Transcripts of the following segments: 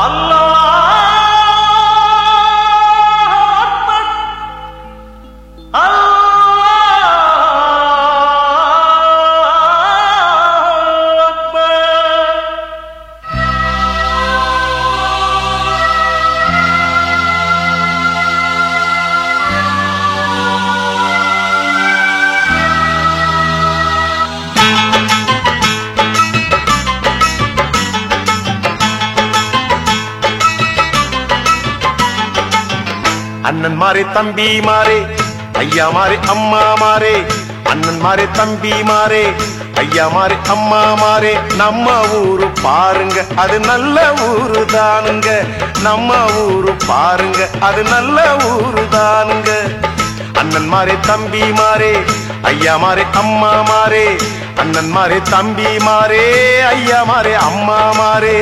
அண்ணன் மாறே தம்பி மாறே ஐயா மாறே அம்மா மாறே அண்ணன் மாறே தம்பி மாறே ஐயா மாறே அம்மா மாறே நம்ம ஊரு பாருங்க அது நல்ல ஊரு தானுங்க நம்ம ஊரு பாருங்க அது நல்ல ஊரு தானுங்க அண்ணன் மாறே தம்பி மாறே ஐயா மாறே அம்மா மாறே அண்ணன் மாறே தம்பி மாறே ஐயா மாறே அம்மா மாறே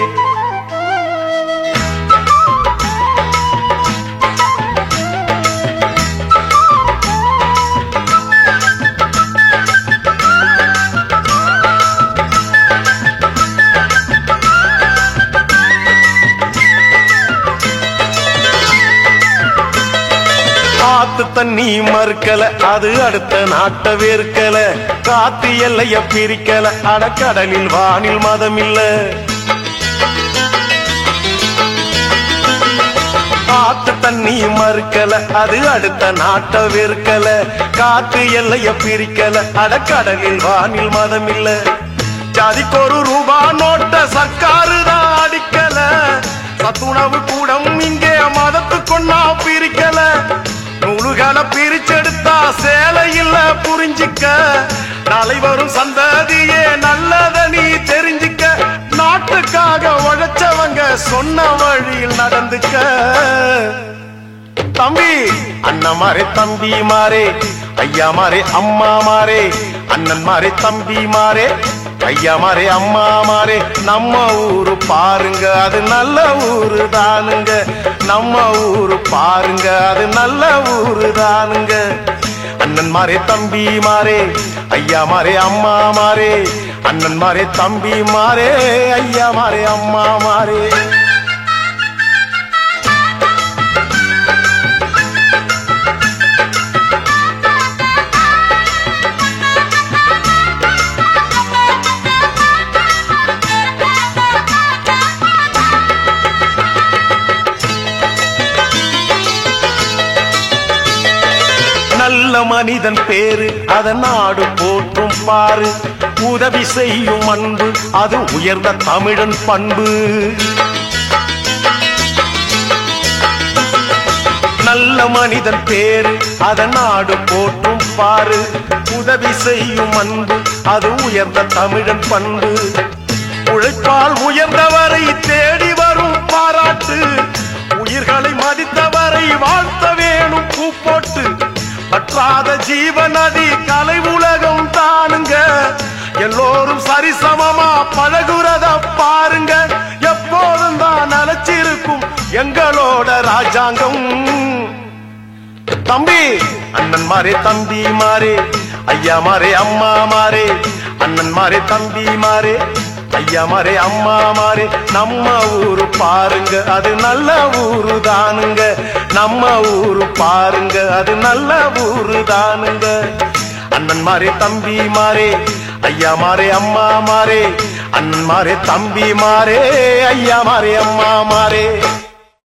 காத்து தண்ணி மறுக்கல அது அடுத்த நாட்ட வேர்க்கல காத்து எல்லைய பிரிக்கல அடக்கடலில் வானில் மதம் இல்ல காத்து தண்ணி மறுக்கல அது அடுத்த நாட்ட வேர்க்கல காத்து எல்லைய பிரிக்கல அடக்கடலில் வானில் மதம் இல்ல ஜாதிக்கு ஒரு ரூபா நோட்ட சர்க்காரு தான் அடிக்கல சத்துணவு கூடம் இங்கே மதத்துக்கொன்னா பிரிக்கல நூலுகளை பிரிச்செடுத்தா சேலை இல்ல புரிஞ்சிக்க நாளை வரும் சந்ததியே நல்லத நீ தெரிஞ்சிக்க நாட்டுக்காக உழைச்சவங்க சொன்ன வழியில் நடந்துக்க தம்பி அண்ணன் மாறே தம்பி மாறே ஐயா மாறே அம்மா மாறே அண்ணன் மாறே தம்பி மாறே ஐயா மாறே அம்மா மாறே நம்ம ஊரு பாருங்க அது நல்ல ஊரு தானுங்க நம்ம ஊரு பாருங்க அது நல்ல ஊரு தானுங்க அண்ணன் மாறே தம்பி மாறே ஐயா மாறே அம்மா மாறே அண்ணன் மாறே தம்பி மாறே ஐயா மாறே அம்மா மாறே நல்ல மனிதன் பேரு அத நாடு போற்றும் பாரு உதவி செய்யும் அன்பு அது உயர்ந்த தமிழன் பண்பு நல்ல மனிதன் பேரு அத நாடு போற்றும் பாரு உதவி செய்யும் அன்பு அது உயர்ந்த தமிழன் பண்பு உழைப்பால் உயர்ந்தவரை தேடி வரும் பாராட்டு உயிர்களை மதித்தவரை வாழ்த்த வேணும் பூ போட்டு பற்றாத ஜீவநதி கலை உலகம் தானுங்க எல்லோரும் சரிசமமா பழகுறத பாருங்க எப்போதும் தான் நிலைச்சிருக்கும் எங்களோட ராஜாங்கம் தம்பி அண்ணன் மாறே தம்பி மாறே ஐயா மாறே அம்மா மாறே அண்ணன் மாறே தம்பி மாறே ஐயா மாறே அம்மா மாறே நம்ம ஊரு பாருங்க அது நல்ல ஊரு தானுங்க நம்ம ஊரு பாருங்க அது நல்ல ஊரு தானுங்க அண்ணன் மாறே தம்பி மாறே ஐயா மாறே அம்மா மாறே அண்ணன் மாறே தம்பி மாறே ஐயா மாறே அம்மா மாறே